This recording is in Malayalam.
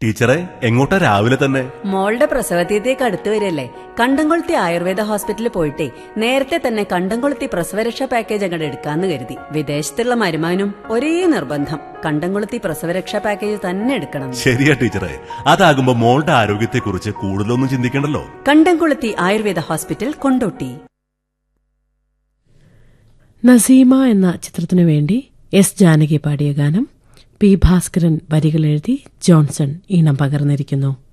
ടീച്ചറെ എങ്ങോട്ടാ രാവിലെ തന്നെ മോളുടെ പ്രസവതീയത്തേക്ക് അടുത്തു വരില്ലേ കണ്ടംകൊളുത്തി ആയുർവേദ ഹോസ്പിറ്റലിൽ പോയിട്ടേ നേരത്തെ തന്നെ കണ്ടംകൊളുത്തി പ്രസവരക്ഷാ പാക്കേജ് അങ്ങോട്ട് എടുക്കാന്ന് കരുതി വിദേശത്തുള്ള മരുമാനും ഒരേ നിർബന്ധം കണ്ടംകൊളുത്തി പ്രസവരക്ഷാ പാക്കേജ് തന്നെ എടുക്കണം ശരിയാ ടീച്ചറെ അതാകുമ്പോ മോളുടെ ആരോഗ്യത്തെക്കുറിച്ച് കൂടുതലൊന്നും ചിന്തിക്കണ്ടല്ലോ കണ്ടംകൊളുത്തി ആയുർവേദ ഹോസ്പിറ്റൽ കൊണ്ടോട്ടി നസീമ എന്ന ചിത്രത്തിനു വേണ്ടി എസ് ജാനകി പാടിയ ഗാനം പി ഭാസ്കരൻ വരികൾ എഴുതി ജോൺസൺ ഈണം പകർന്നിരിക്കുന്നു